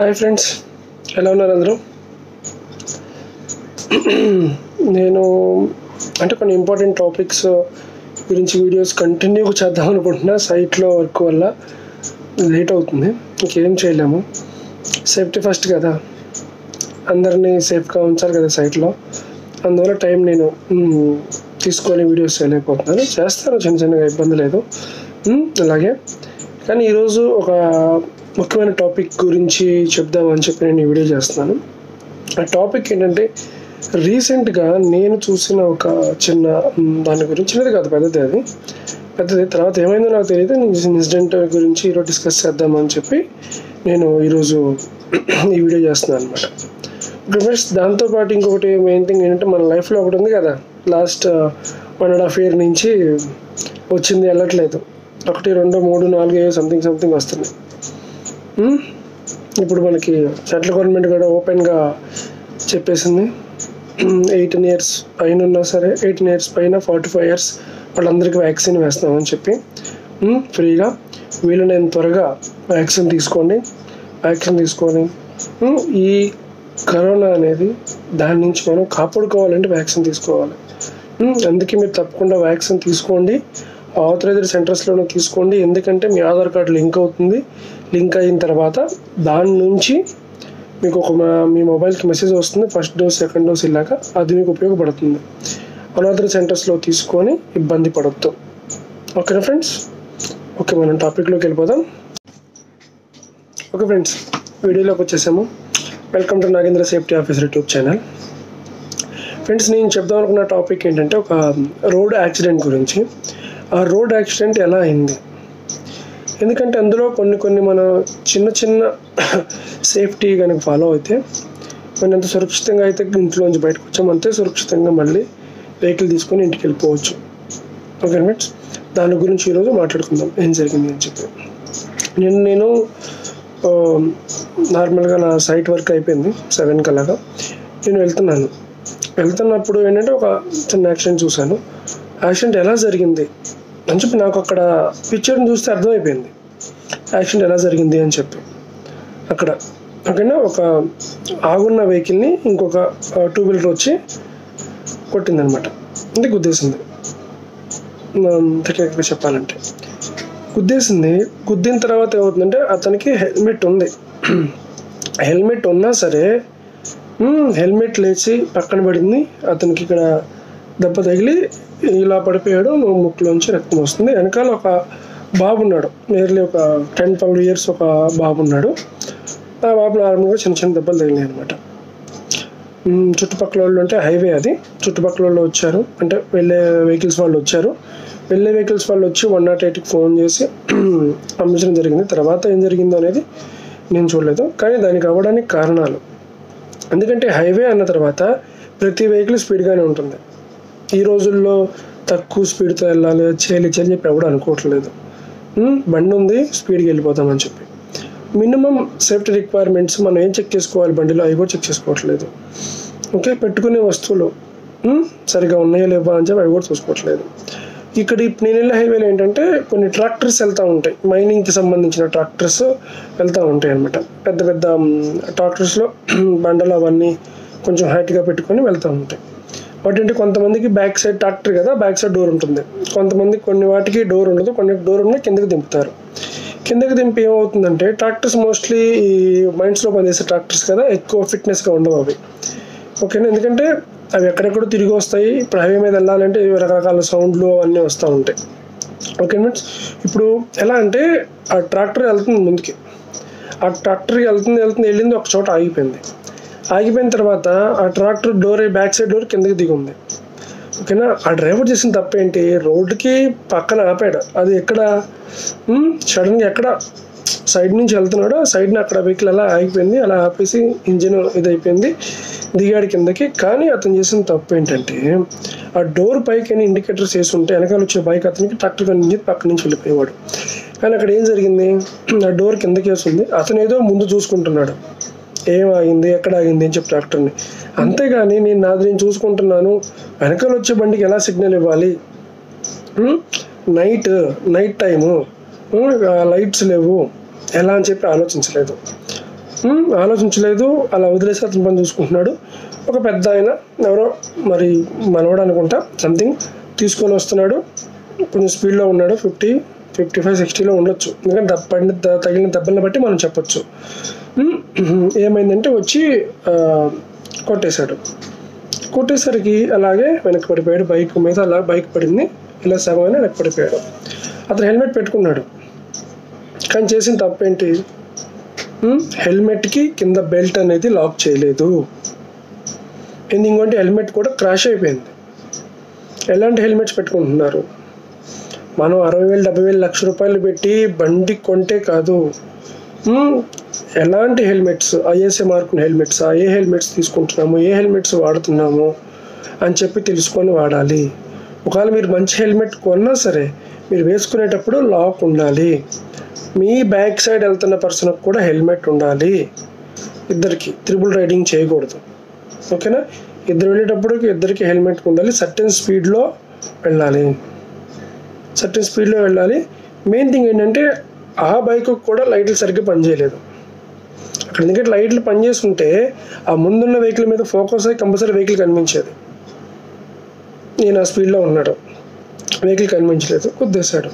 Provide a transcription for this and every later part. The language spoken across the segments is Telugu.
హాయ్ ఫ్రెండ్స్ ఎలా ఉన్నారు అందరూ నేను అంటే కొన్ని ఇంపార్టెంట్ టాపిక్స్ గురించి వీడియోస్ కంటిన్యూగా చేద్దాం అనుకుంటున్నా సైట్లో వర్క్ వల్ల లేట్ అవుతుంది ఇంకేం చేయలేము సేఫ్టీ ఫస్ట్ కదా అందరినీ సేఫ్గా ఉంచాలి కదా సైట్లో అందువల్ల టైం నేను మ్, తీసుకొని వీడియోస్ చేయలేకపోతున్నాను చేస్తాను చిన్న చిన్నగా ఇబ్బంది లేదు మ్, అలాగే కానీ ఈరోజు ఒక ముఖ్యమైన టాపిక్ గురించి చెప్దామని చెప్పి నేను ఈ వీడియో చేస్తున్నాను ఆ టాపిక్ ఏంటంటే రీసెంట్గా నేను చూసిన ఒక చిన్న మ్, దాని గురించి చిన్నది కాదు పెద్దది అది పెద్దది తర్వాత ఏమైందో నాకు తెలియదు ఇన్సిడెంట్ గురించి ఈరోజు డిస్కస్ చేద్దామని చెప్పి నేను ఈరోజు ఈ వీడియో చేస్తున్నాను అనమాట ఫ్రెండ్స్ దాంతోపాటు ఇంకొకటి మెయిన్ థింగ్ ఏంటంటే మన లైఫ్లో ఒకటి ఉంది కదా last one and half year నుంచి వచ్చింది వెళ్ళట్లేదు ఒకటి రెండు మూడు నాలుగు ఐదు సంథింగ్ సంథింగ్ వస్తున్నాయి ఉమ్, ఇప్పుడు మనకి సెంట్రల్ గవర్నమెంట్ కూడా ఓపెన్గా చెప్పేసింది ఎయిటీన్ ఇయర్స్ పైన ఉన్నా సరే ఎయిటీన్ ఇయర్స్ పైన ఫార్టీ ఫైవ్ ఇయర్స్ వాళ్ళందరికీ వ్యాక్సిన్ వేస్తామని చెప్పి ఉమ్, ఫ్రీగా వీలైనంత త్వరగా వ్యాక్సిన్ తీసుకోండి వ్యాక్సిన్ తీసుకొని ఉమ్, ఈ కరోనా అనేది దాని నుంచి మనం కాపాడుకోవాలంటే వ్యాక్సిన్ తీసుకోవాలి ఉమ్, అందుకే మీరు తప్పకుండా వ్యాక్సిన్ తీసుకోండి ఆథరైజ్డ్ సెంటర్స్లోనే తీసుకోండి ఎందుకంటే మీ ఆధార్ కార్డు లింక్ అవుతుంది లింక్ అయిన తర్వాత దాని నుంచి మీకు ఒక మా- మీ మొబైల్కి మెసేజ్ వస్తుంది ఫస్ట్ డోస్ సెకండ్ డోస్ ఇలాగా అది మీకు ఉపయోగపడుతుంది అనాథర్ సెంటర్స్లో తీసుకొని ఇబ్బంది పడద్దు ఓకేనా ఫ్రెండ్స్ ఓకే మనం టాపిక్లోకి వెళ్ళిపోదాం ఓకే ఫ్రెండ్స్ వీడియోలోకి వచ్చేసాము welcome to Nagendra safety officer YouTube channel friends నేను చెప్దాం అనుకున్న టాపిక్ ఏంటంటే ఒక రోడ్ యాక్సిడెంట్ గురించి ఆ రోడ్ యాక్సిడెంట్ ఎలా అయింది ఎందుకంటే అందులో కొన్ని కొన్ని మన చిన్న చిన్న సేఫ్టీ కనుక ఫాలో అయితే మనం ఎంత సురక్షితంగా అయితే ఇంట్లోంచి బయటకు వచ్చాం అంతే సురక్షితంగా మళ్ళీ వెహికల్ తీసుకొని ఇంటికి వెళ్ళిపోవచ్చు ఓకే ఫ్రెండ్స్ దాని గురించి ఈరోజు మాట్లాడుకుందాం ఏం జరిగింది అని చెప్పి నేను నేను ఆ, నార్మల్గా నా సైట్ వర్క్ అయిపోయింది సెవెన్ కలాగా నేను వెళ్తున్నాను వెళ్తున్నప్పుడు ఏంటంటే ఒక చిన్న యాక్సిడెంట్ చూశాను యాక్సిడెంట్ ఎలా జరిగింది అని చెప్పి నాకు అక్కడ పిక్చర్ని చూస్తే అర్థమైపోయింది యాక్సిడెంట్ ఎలా జరిగింది అని చెప్పి అక్కడ ఓకేనా ఒక ఆగున్న వెహికల్ని ఇంకొక టూ వీలర్ వచ్చి కొట్టిందనమాట అంటే గుద్దేసింది టెక్నిక్గా చెప్పాలంటే గుద్దేసింది గుద్దిన తర్వాత ఏమవుతుందంటే అతనికి హెల్మెట్ ఉంది హెల్మెట్ ఉన్నా సరే మ్మ్, హెల్మెట్ లేచి పక్కన పడింది అతనికి ఇక్కడ దెబ్బ తగిలి ఇలా పడిపోయాడు ముక్కులోంచి రక్తం వస్తుంది వెనకాల ఒక బాబు ఉన్నాడు నియర్లీ ఒక టెన్ ట్వెల్వ్ ఇయర్స్ ఒక బాబు ఉన్నాడు ఆ బాబు నార్మల్గా చిన్న చిన్న దెబ్బలు తగిలినాయి అనమాట చుట్టుపక్కల వాళ్ళు అంటే హైవే అది చుట్టుపక్కల వాళ్ళు వచ్చారు అంటే వెళ్ళే వెహికల్స్ వాళ్ళు వచ్చారు వెళ్ళే వెహికల్స్ వాళ్ళు వచ్చి వన్ నాట్ ఎయిట్కి ఫోన్ చేసి పంపించడం జరిగింది తర్వాత ఏం జరిగిందో అనేది నేను చూడలేదు కానీ దానికి అవ్వడానికి కారణాలు ఎందుకంటే హైవే అన్న తర్వాత ప్రతి వెహికల్ స్పీడ్గానే ఉంటుంది ఈ రోజుల్లో తక్కువ స్పీడ్తో వెళ్ళాలి చేయాలి చేయాలి చెప్పి ఎవడు అనుకోవట్లేదు ఉమ్, బండి ఉంది స్పీడ్కి వెళ్ళిపోతామని చెప్పి మినిమం సేఫ్టీ రిక్వైర్మెంట్స్ మనం ఏం చెక్ చేసుకోవాలి బండిలో అవి కూడా చెక్ చేసుకోవట్లేదు ఓకే పెట్టుకునే వస్తువులు ఉమ్, సరిగా ఉన్నాయా లేవా అని చెప్పి అవి కూడా చూసుకోవట్లేదు ఇక్కడ ఈ నేను వెళ్ళే హైవేలో ఏంటంటే కొన్ని ట్రాక్టర్స్ వెళ్తూ ఉంటాయి మైనింగ్కి సంబంధించిన ట్రాక్టర్స్ వెళ్తూ ఉంటాయి అనమాట పెద్ద పెద్ద ట్రాక్టర్స్లో బండలు అవన్నీ కొంచెం హైట్గా పెట్టుకొని వెళ్తూ ఉంటాయి వాటి అంటే కొంతమందికి బ్యాక్ సైడ్ ట్రాక్టర్ కదా బ్యాక్ సైడ్ డోర్ ఉంటుంది కొంతమంది కొన్ని వాటికి డోర్ ఉండదు కొన్ని డోర్ ఉన్న కిందకి దింపుతారు కిందకి దింపి ఏమవుతుందంటే ట్రాక్టర్స్ మోస్ట్లీ ఈ మైండ్స్లో పనిచేసే ట్రాక్టర్స్ కదా ఎక్కువ ఫిట్నెస్గా ఉండవు అవి ఓకేనా ఎందుకంటే అవి ఎక్కడెక్కడో తిరిగి వస్తాయి ఇప్పుడు హైవే మీద వెళ్ళాలంటే రకరకాల సౌండ్లు అవన్నీ వస్తూ ఉంటాయి ఓకే మీన్స్ ఇప్పుడు ఎలా అంటే ఆ ట్రాక్టర్ వెళ్తుంది ముందుకి ఆ ట్రాక్టర్ వెళ్తుంది వెళ్తుంది వెళ్ళింది ఒక చోట ఆగిపోయింది ఆగిపోయిన తర్వాత ఆ tractor door back side door కిందకి దిగి ఉంది ఓకేనా ఆ డ్రైవర్ చేసిన తప్పేంటి రోడ్డుకి పక్కన ఆపాడు అది ఎక్కడ సడన్గా ఎక్కడ సైడ్ నుంచి వెళ్తున్నాడు సైడ్ని అక్కడ వెహికల్ అలా ఆగిపోయింది అలా ఆపేసి ఇంజిన్ ఇదైపోయింది దిగాడు కిందకి కానీ అతను చేసిన తప్పు ఏంటంటే ఆ డోర్ పైకి ఇండికేటర్స్ వేసి ఉంటే వెనకాల వచ్చే బైక్ అతనికి ట్రాక్టర్ నుంచి పక్క నుంచి వెళ్ళిపోయేవాడు కానీ అక్కడ ఏం జరిగింది ఆ డోర్ కిందకి వేసింది అతను ఏదో ముందు చూసుకుంటున్నాడు ఏం ఆగింది ఎక్కడ ఆగింది అని చెప్పి ట్రాక్టర్ని అంతేగాని నేను నాది నేను చూసుకుంటున్నాను వెనకాల వచ్చే బండికి ఎలా సిగ్నల్ ఇవ్వాలి um, night night time um, ఆ లైట్స్ లేవు ఎలా అని చెప్పి ఆలోచించలేదు ఉమ్, ఆలోచించలేదు అలా వదిలేసి అతను పని చూసుకుంటున్నాడు ఒక పెద్ద ఆయన ఎవరో మరి మనవడు అనుకుంటా సంథింగ్ తీసుకొని వస్తున్నాడు కొంచెం స్పీడ్లో ఉన్నాడు ఫిఫ్టీ ఫిఫ్టీ ఫైవ్ సిక్స్టీలో ఉండొచ్చు ఎందుకంటే దెబ్బ పడిన ద- తగిలిన దెబ్బల్ని బట్టి మనం చెప్పొచ్చు ఉమ్, ఏమైందంటే వచ్చి ఆ, కొట్టేశాడు కొట్టేసరికి అలాగే వెనక్కి పడిపోయాడు బైక్ మీద అలా బైక్ పడింది ఇలా సగమైన వెనక్కి పడిపోయాడు అతను హెల్మెట్ పెట్టుకున్నాడు కానీ చేసిన తప్పేంటి ఉమ్, హెల్మెట్కి కింద బెల్ట్ అనేది లాక్ చేయలేదు ఏంది ఇంకోటి హెల్మెట్ కూడా క్రాష్ అయిపోయింది ఎలాంటి హెల్మెట్స్ పెట్టుకుంటున్నారు మనం అరవై వేలు డెబ్బై వేలు లక్ష రూపాయలు పెట్టి బండి కొంటే కాదు ఉమ్, ఎలాంటి హెల్మెట్స్ ఐఎస్ఏ మార్కున్న హెల్మెట్స్ ఏ హెల్మెట్స్ తీసుకుంటున్నాము ఏ హెల్మెట్స్ వాడుతున్నాము అని చెప్పి తెలుసుకొని వాడాలి ఒకవేళ మీరు మంచి హెల్మెట్ కొన్నా సరే మీరు వేసుకునేటప్పుడు లాక్ ఉండాలి మీ బ్యాక్ సైడ్ వెళ్తున్న పర్సన్కి కూడా హెల్మెట్ ఉండాలి ఇద్దరికి త్రిబుల్ రైడింగ్ చేయకూడదు ఓకేనా ఇద్దరు వెళ్ళేటప్పుడు ఇద్దరికి హెల్మెట్ ఉండాలి సర్టెన్ స్పీడ్లో వెళ్ళాలి సర్టెన్ స్పీడ్లో వెళ్ళాలి మెయిన్ థింగ్ ఏంటంటే ఆ బైక్ కూడా లైట్లు సరిగ్గా పనిచేయలేదు అక్కడ ఎందుకంటే లైట్లు పనిచేస్తుంటే ఆ ముందున్న వెహికల్ మీద ఫోకస్ అయ్యి కంపల్సరీ వెహికల్ కనిపించేది ఈయన ఆ స్పీడ్లో ఉన్నాడు వెహికల్ కనిపించలేదు గుద్దేశాడు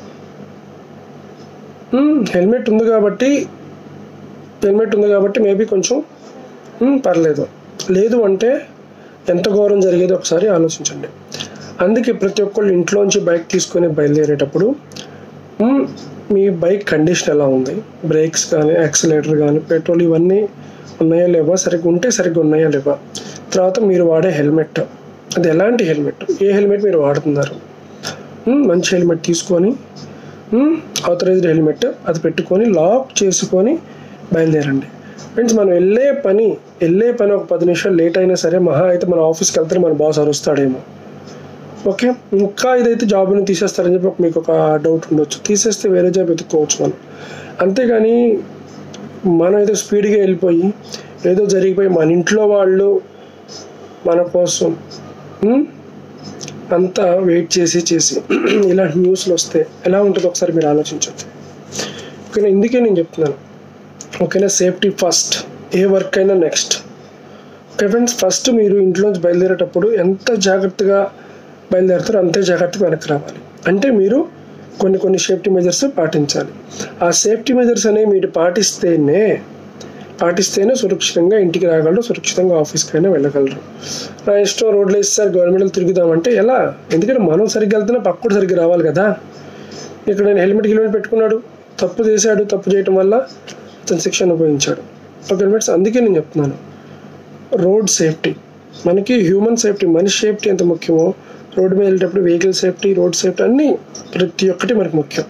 హెల్మెట్ ఉంది కాబట్టి హెల్మెట్ ఉంది కాబట్టి మేబీ కొంచెం మ్మ్, పర్లేదు లేదు అంటే ఎంత ఘోరం జరిగేదో ఒకసారి ఆలోచించండి అందుకే ప్రతి ఒక్కళ్ళు ఇంట్లోంచి బైక్ తీసుకొని బయలుదేరేటప్పుడు మ్మ్, మీ బైక్ కండిషన్ ఎలా ఉంది బ్రేక్స్ కానీ యాక్సిలేటర్ కానీ పెట్రోల్ ఇవన్నీ ఉన్నాయా లేవా సరిగ్గా ఉంటే సరిగ్గా ఉన్నాయా లేవా తర్వాత మీరు వాడే హెల్మెట్ అది ఎలాంటి హెల్మెట్ ఏ హెల్మెట్ మీరు వాడుతున్నారు మ్మ్, మంచి హెల్మెట్ తీసుకొని ఆథరైజ్డ్ హెల్మెట్ అది పెట్టుకొని లాక్ చేసుకొని బయలుదేరండి ఫ్రెండ్స్ మనం వెళ్ళే పని వెళ్ళే పని ఒక పది నిమిషాలు లేట్ అయినా సరే మహా అయితే మన ఆఫీస్కి వెళ్తే మన బాస్ అరుస్తాడేమో ఓకే ఇంకా ఇదైతే జాబ్ని తీసేస్తారని చెప్పి ఒక- మీకు ఒక డౌట్ ఉండొచ్చు తీసేస్తే వేరే జాబ్ ఎత్తుక్కోవచ్చు మనం అంతేగాని మనం ఏదో స్పీడ్గా వెళ్ళిపోయి ఏదో జరిగిపోయి మన ఇంట్లో వాళ్ళు మన కోసం ఉమ్, అంతా వెయిట్ చేసి చేసి ఇలాంటి న్యూస్లు వస్తే ఎలా ఉంటుందో ఒకసారి మీరు ఆలోచించండి ఓకేనా ఇందుకే నేను చెప్తున్నాను ఓకేనా సేఫ్టీ ఫస్ట్ ఏ వర్క్ అయినా నెక్స్ట్ ఓకే ఫ్రెండ్స్ ఫస్ట్ మీరు ఇంట్లోంచి బయలుదేరేటప్పుడు ఎంత జాగ్రత్తగా బయలుదేరుతారో అంతే జాగ్రత్తగా వెనక్కి రావాలి అంటే మీరు కొన్ని కొన్ని సేఫ్టీ మెజర్స్ పాటించాలి ఆ సేఫ్టీ మెజర్స్ అనేవి మీరు పాటిస్తేనే పాటిస్తేనే సురక్షితంగా ఇంటికి రాగలరు సురక్షితంగా ఆఫీస్కి అయినా వెళ్ళగలరు నా ఇష్టం రోడ్లు వేస్తారు గవర్నమెంట్లో తిరుగుదామంటే ఎలా ఎందుకంటే మనం సరిగ్గా వెళ్తున్నా పక్కడు సరిగ్గా రావాలి కదా ఇక్కడ నేను హెల్మెట్ హెల్మెట్ పెట్టుకున్నాడు తప్పు చేశాడు తప్పు చేయటం వల్ల అతను శిక్ష అనుభవించాడు ఓకే హెల్మెట్స్ అందుకే నేను చెప్తున్నాను రోడ్ సేఫ్టీ మనకి హ్యూమన్ సేఫ్టీ మనిషి సేఫ్టీ ఎంత ముఖ్యమో రోడ్డు మీద వెళ్ళేటప్పుడు వెహికల్ సేఫ్టీ రోడ్ సేఫ్టీ అన్నీ ప్రతి ఒక్కటి మనకు ముఖ్యం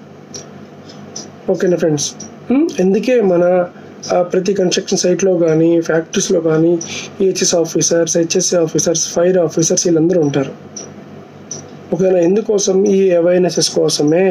ఓకేనా ఫ్రెండ్స్ ఎందుకే మన ఆ, ప్రతి కన్స్ట్రక్షన్ సైట్లో కానీ ఫ్యాక్టరీస్లో కానీ EHS officers HSC officers fire officers వీళ్ళందరూ ఉంటారు ఓకేనా ఎందుకోసం ఈ అవేర్నెసెస్ కోసమే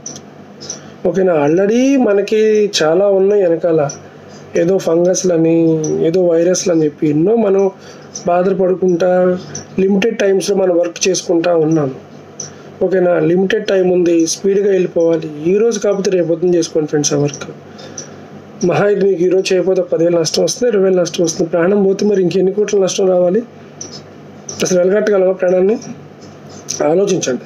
ఓకేనా ఆల్రెడీ మనకి చాలా ఉన్నాయి వెనకాల ఏదో ఫంగస్లని ఏదో వైరస్లు అని చెప్పి ఎన్నో మనం బాధలు పడుకుంటా లిమిటెడ్ టైమ్స్లో మనం వర్క్ చేసుకుంటా ఉన్నాం ఓకేనా లిమిటెడ్ టైం ఉంది స్పీడ్గా వెళ్ళిపోవాలి ఈ రోజు కాకపోతే రేపు పొద్దున్న చేసుకోండి ఫ్రెండ్స్ ఆ వర్క్ మహా ఇది మీకు ఈరోజు చేయకపోతే ఒక పదివేలు నష్టం వస్తుంది ఇరవై వేలు నష్టం వస్తుంది ప్రాణం పోతే మరి ఇంకెన్ని కోట్ల నష్టం రావాలి అసలు వెళ్ళగట్టగలమా ప్రాణాన్ని ఆలోచించండి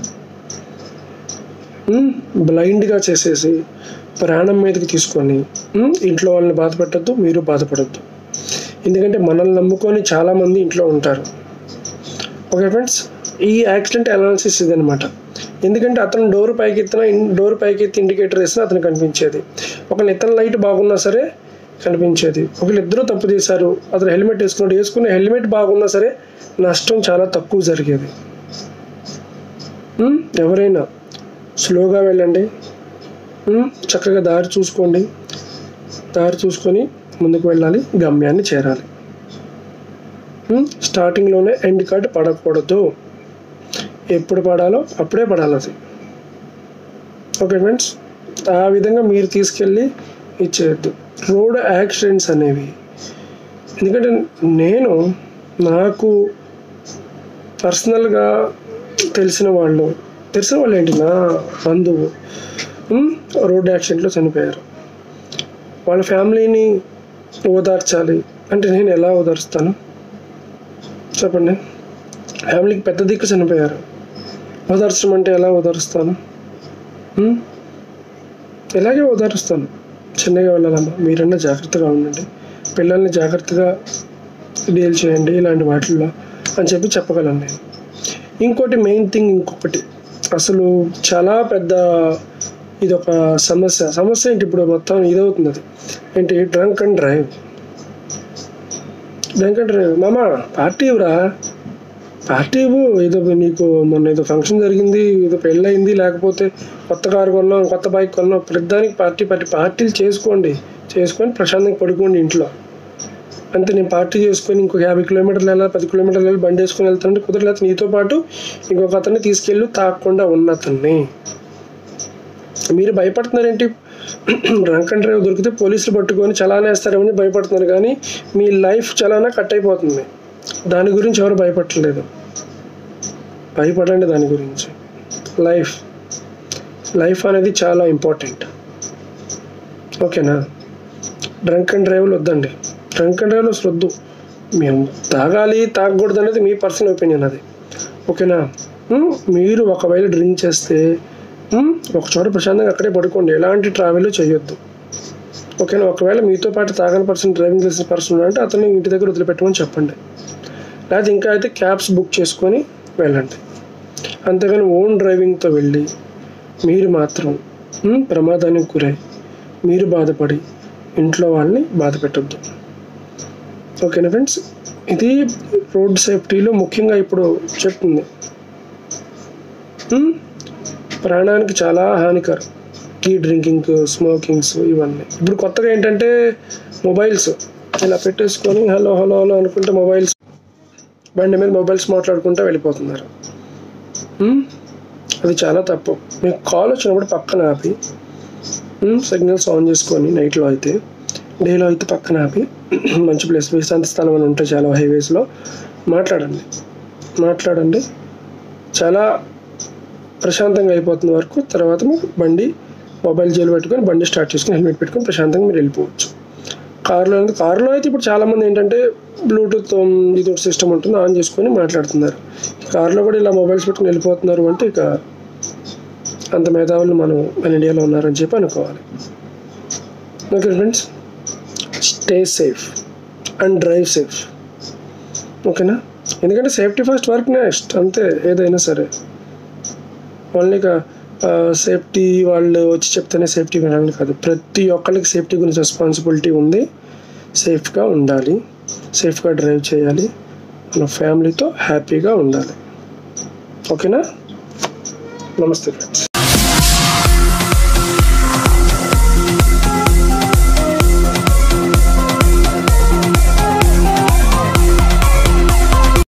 ఉమ్, బ్లైండ్గా చేసేసి ప్రాణం మీదకి తీసుకొని ఉమ్, ఇంట్లో వాళ్ళని బాధ పెట్టద్దు మీరు బాధపడద్దు ఎందుకంటే మనల్ని నమ్ముకొని చాలామంది ఇంట్లో ఉంటారు ఓకే ఫ్రెండ్స్ ఈ యాక్సిడెంట్ అనాలిసిస్ ఇదనమాట ఎందుకంటే అతను డోర్ పైకి ఎత్తిన డోర్ పైకి ఎత్తి ఇండికేటర్ వేసినా అతను కనిపించేది ఒకళ్ళు ఇతని లైట్ బాగున్నా సరే కనిపించేది ఒకళ్ళు ఇద్దరు తప్పు చేశారు అతను హెల్మెట్ వేసుకున్నాడు వేసుకునే హెల్మెట్ బాగున్నా సరే నష్టం చాలా తక్కువ జరిగేది ఉమ్, ఎవరైనా స్లోగా వెళ్ళండి ఉమ్, చక్కగా దారి చూసుకోండి దారి చూసుకొని ముందుకు వెళ్ళాలి గమ్యాన్ని చేరాలి ఉమ్, స్టార్టింగ్లోనే ఎండ్ కార్డ్ పడకూడదు ఎప్పుడు పడాలో అప్పుడే పడాలి అది ఓకే ఫ్రెండ్స్ ఆ విధంగా మీరు తీసుకెళ్ళి ఇచ్చేయద్దు రోడ్ యాక్సిడెంట్స్ అనేవి ఎందుకంటే నేను నాకు పర్సనల్గా తెలిసిన వాళ్ళు తెలిసిన వాళ్ళు ఏంటి నా బంధువు ఉమ్, రోడ్ యాక్సిడెంట్లో చనిపోయారు వాళ్ళ ఫ్యామిలీని ఓదార్చాలి అంటే నేను ఎలా ఓదార్స్తాను చెప్పండి ఫ్యామిలీకి పెద్ద దిక్కు చనిపోయారు ఓదార్చడం అంటే ఎలా ఓదారుస్తాను ఉం? ఇలాగే ఓదారుస్తాను చిన్నగా వెళ్ళాలమ్మా మీరన్నా జాగ్రత్తగా ఉండండి పిల్లల్ని జాగ్రత్తగా డీల్ చేయండి ఇలాంటి వాటిల్లో అని చెప్పి చెప్పగలను నేను ఇంకోటి మెయిన్ థింగ్ ఇంకొకటి అసలు చాలా పెద్ద ఇది ఒక సమస్య సమస్య ఏంటి ఇప్పుడు మొత్తం ఇదవుతుంది అది ఏంటి drunk and drive drunk and drive మామా పార్టీ ఇవ్వరా పార్టీ ఇవ్వు ఏదో నీకు మొన్న ఏదో ఫంక్షన్ జరిగింది ఏదో పెళ్ళయింది లేకపోతే కొత్త కారు కొన్నాం కొత్త బైక్ కొన్నాం ప్రతిదానికి పార్టీ పార్టీ పార్టీలు చేసుకోండి చేసుకొని ప్రశాంతంగా పడుకోండి ఇంట్లో అంతే నేను పార్టీ చేసుకొని ఇంకొక యాభై కిలోమీటర్లు వెళ్ళాలి పది కిలోమీటర్లు వెళ్ళి బండి వేసుకొని వెళ్తానంటే కుదరలేదు నీతో పాటు ఇంకొక అతన్ని తీసుకెళ్ళి తాకుండా ఉన్న అతన్ని మీరు భయపడుతున్నారేంటి డ్రంక్ అండ్ డ్రైవ్ దొరికితే పోలీసులు పట్టుకొని చలానా వేస్తారేమని భయపడుతున్నారు కానీ మీ లైఫ్ చలానా కట్ అయిపోతుంది దాని గురించి ఎవరు భయపడలేదు భయపడండి దాని గురించి లైఫ్ లైఫ్ అనేది చాలా ఇంపార్టెంట్ ఓకేనా డ్రంక్ అండ్ డ్రైవ్లు వద్దండి డ్రంక్ అండ్ డ్రైవ్లో అసలు వద్దు మేము తాగాలి తాగకూడదు అనేది మీ పర్సనల్ ఒపీనియన్ అది ఓకేనా ఉమ్, మీరు ఒకవేళ డ్రింక్ చేస్తే ఉమ్, ఒక చోట ప్రశాంతంగా అక్కడే పడుకోండి ఎలాంటి ట్రావెల్ చేయొద్దు ఓకేనా ఒకవేళ మీతో పాటు తాగని పర్సన్ డ్రైవింగ్ చేసిన పర్సన్ అంటే అతన్ని ఇంటి దగ్గర వదిలిపెట్టమని చెప్పండి లేకపోతే ఇంకా అయితే క్యాబ్స్ బుక్ చేసుకొని వెళ్ళండి అంతేగాని ఓన్ డ్రైవింగ్తో వెళ్ళి మీరు మాత్రం ఉమ్, ప్రమాదానికి గురై మీరు బాధపడి ఇంట్లో వాళ్ళని బాధ పెట్టద్దు ఓకేనా ఫ్రెండ్స్ ఇది రోడ్ సేఫ్టీలో ముఖ్యంగా ఇప్పుడు చెప్తుంది ఉమ్, ప్రాణానికి చాలా హానికరం ఈ డ్రింకింగ్ స్మోకింగ్స్ ఇవన్నీ ఇప్పుడు కొత్తగా ఏంటంటే మొబైల్స్ ఇలా పెట్టేసుకొని హలో హలో హలో అనుకుంటే మొబైల్స్ బండి మీద మొబైల్స్ మాట్లాడుకుంటూ వెళ్ళిపోతున్నారు ఉమ్, అది చాలా తప్పు మీకు కాల్ వచ్చినప్పుడు పక్కన ఆపి సిగ్నల్స్ ఆన్ చేసుకొని నైట్లో అయితే డేలో అయితే పక్కన ఆపి మంచి ప్లేస్ విశ్రాంతి స్థలం అని ఉంటే చాలా హైవేస్లో మాట్లాడండి మాట్లాడండి చాలా ప్రశాంతంగా అయిపోతున్న వరకు తర్వాత మీరు బండి మొబైల్ జైలు పెట్టుకొని బండి స్టార్ట్ చేసుకొని హెల్మెట్ పెట్టుకొని ప్రశాంతంగా మీరు వెళ్ళిపోవచ్చు కార్లో అయితే కార్లో అయితే ఇప్పుడు చాలామంది ఏంటంటే బ్లూటూత్ ఇది ఒక సిస్టమ్ ఉంటుంది ఆన్ చేసుకొని మాట్లాడుతున్నారు కార్లో కూడా ఇలా మొబైల్స్ పెట్టుకొని వెళ్ళిపోతున్నారు అంటే ఇక అంత మేధావులు మనం మన ఇండియాలో ఉన్నారని చెప్పి అనుకోవాలి okay friends stay safe and drive safe ఓకేనా ఎందుకంటే సేఫ్టీ ఫస్ట్ వర్క్ నెక్స్ట్ అంతే ఏదైనా సరే ఓన్లీ సేఫ్టీ వాళ్ళు వచ్చి చెప్తేనే సేఫ్టీ వినాలని కాదు ప్రతి ఒక్కరికి సేఫ్టీ గురించి రెస్పాన్సిబిలిటీ ఉంది సేఫ్గా ఉండాలి సేఫ్గా డ్రైవ్ చేయాలి మన ఫ్యామిలీతో హ్యాపీగా ఉండాలి ఓకేనా నమస్తే ఫ్రెండ్స్